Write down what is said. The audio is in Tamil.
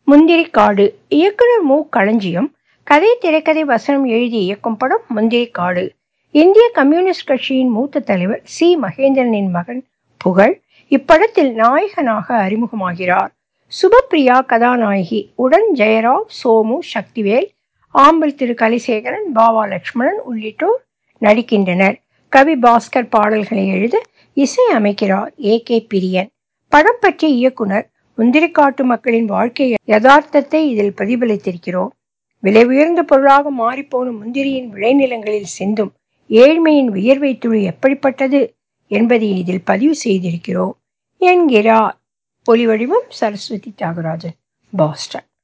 முந்திரிக்காடு இயக்குனர் மு களஞ்சியம் கதை திரைக்கதை வசனம் எழுதி இயக்கும் படம் முந்திரிக்காடு இந்திய கம்யூனிஸ்ட் கட்சியின் மூத்த தலைவர் சி மகேந்திரனின் மகன் புகழ் இப்படத்தில் நாயகனாக அறிமுகமாகிறார் சுபப்பிரியா கதாநாயகி உடன் ஜெயராவ் சோமு சக்திவேல் ஆம்பல் திரு கலிசேகரன் பாவா லட்சுமணன் உள்ளிட்டோர் நடிக்கின்றனர் கவி பாஸ்கர் பாடல்களை எழுத இசை அமைக்கிறார் ஏ கே பிரியன் படம் பற்றிய இயக்குனர் முந்திரிக்காட்டு மக்களின் வாழ்க்கை யதார்த்தத்தை இதில் பிரதிபலித்திருக்கிறோம் விலை உயர்ந்த பொருளாக மாறிப்போன முந்திரியின் விளைநிலங்களில் சிந்தும் ஏழ்மையின் வியர்வை துளி எப்படிப்பட்டது என்பதை இதில் பதிவு செய்திருக்கிறோம் என்கிறார் ஒலிவடிவம் சரஸ்வதி தியாகராஜன் பாஸ்டன்